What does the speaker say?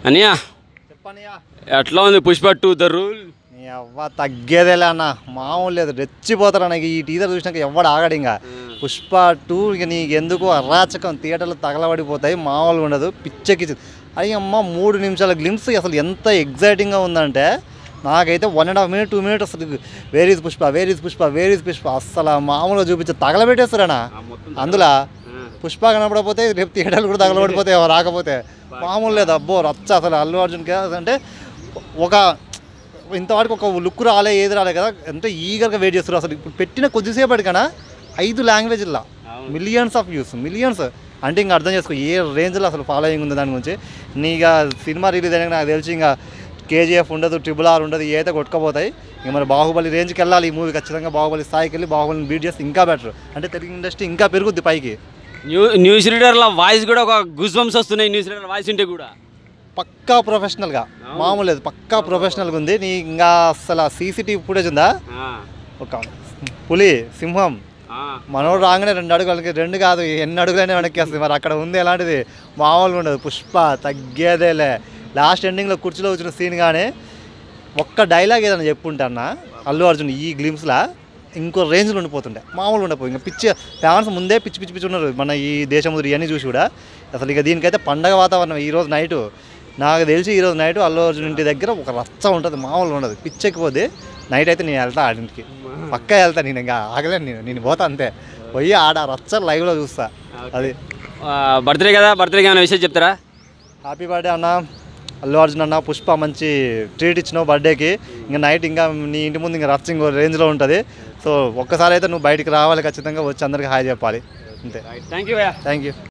అనియా చెప్పనియా ఎట్లా ఉంది పుష్ప టూ ద రూల్ నీ అవ్వ తగ్గేదేలే అన్న మామూలు లేదు రెచ్చిపోతారు అన్న ఈ టీజర్ చూసినాక ఎవడు ఆగడు ఇంకా పుష్ప టూ ఇక నీకు ఎందుకు అరాచకం థియేటర్లో తగలబడిపోతాయి మామూలుగా ఉండదు పిచ్చెక్కి అయ్యి అమ్మ మూడు నిమిషాల గ్లిమ్స్ అసలు ఎంత ఎగ్జైటింగ్గా ఉందంటే నాకైతే one and half minute two minute అసలు where is Pushpa where is Pushpa where is Pushpa అస్సలు మామూలుగా చూపించి తగలబెట్టేస్తారనా అందులో పుష్ప కనపడకపోతే రేపు థియేటర్లు కూడా తగలబడిపోతాయి రాకపోతే మామూలు లేదు అబ్బో రచ్చ అసలు అల్లు అర్జున్కి అంటే ఒక ఇంతవరకు ఒక లుక్ రాలే ఏది రాలే కదా అంటే ఈగర్గా వెయిట్ చేస్తారు అసలు ఇప్పుడు పెట్టిన కొద్దిసేపటికన్నా ఐదు లాంగ్వేజ్లా మిలియన్స్ ఆఫ్ వ్యూస్ మిలియన్స్ అంటే ఇంకా అర్థం చేసుకో ఏ రేంజ్లో అసలు ఫాలోయింగ్ ఉంది దాని గురించి నీ ఇక సినిమా రిలీజ్ అయినా నాకు తెలిసి ఇంకా కేజీఎఫ్ ఉండదు ట్రిపుల్ ఆర్ ఉండదు ఏ అయితే కొట్టుకపోతాయి ఇక మరి బాహుబలి రేంజ్కి వెళ్ళాలి ఈ మూవీ ఖచ్చితంగా బాహుబలి స్థాయికి వెళ్ళి బాహుబలిని బీట్ చేస్తే ఇంకా బెటర్ అంటే తెలుగు ఇండస్ట్రీ ఇంకా పెరుగుద్ది పైకి న్యూ న్యూస్ రీడర్ల వాయిస్ కూడా ఒక గుజ్ బంప్స్ వస్తున్నాయి న్యూస్ రీడర్ వాయిస్ ఉంటే కూడా పక్కా ప్రొఫెషనల్గా మామూలు లేదు పక్కా ప్రొఫెషనల్గా ఉంది నీ ఇంకా అసలు సీసీటీవీ ఫుటేజ్ ఉందా ఒక పులి సింహం మనోడు రాగానే రెండు అడుగులకి రెండు కాదు ఎన్ని అడుగులైనా వెనక్కి వస్తుంది మరి అక్కడ ఉంది ఎలాంటిది మామూలుగా ఉండదు పుష్ప తగ్గేదేలే లాస్ట్ ఎండింగ్లో కుర్చీలో వచ్చిన సీన్ కానీ ఒక్క డైలాగ్ ఏదైనా చెప్పుంటానా అల్లు అర్జున్ ఈ గ్లిమ్స్లా ఇంకో రేంజ్లో ఉండిపోతుండే మామూలుగా ఉండకపోయి ఇంకా పిచ్చి ఫ్యాన్స్ ముందే పిచ్చి పిచ్చి పిచ్చి ఉన్నారు మన ఈ దేశం ఇవన్నీ చూసి కూడా అసలు ఇక దీనికైతే పండగ వాతావరణం ఈ రోజు నైటు నాకు తెలిసి ఈ రోజు నైట్ అల్లు అర్జున్ ఇంటి దగ్గర ఒక రచ్చ ఉంటుంది మామూలుగా ఉండదు పిచ్చెక్కిపోతే నైట్ అయితే నేను వెళ్తా ఆడింటికి పక్కా వెళ్తా నేను ఇంకా ఆగలేను నేను నేను పోతా అంతే పోయి ఆడ ఆ రచ్చ లైవ్లో చూస్తా అది బర్త్డే కదా బర్త్డేకి ఏమైనా విషయం చెప్తారా హ్యాపీ బర్త్డే అన్న అల్లు అర్జున్ అన్న పుష్ప మంచి ట్రీట్ ఇచ్చినావు బర్త్డేకి ఇంకా నైట్ ఇంకా నీ ఇంటి ముందు ఇంకా రచ్చ ఇంకో రేంజ్లో ఉంటుంది సో ఒక్కసారి అయితే నువ్వు బయటికి రావాలి ఖచ్చితంగా వచ్చి అందరికి హాయ్ చెప్పాలి అంతే థ్యాంక్ యూ థ్యాంక్ యూ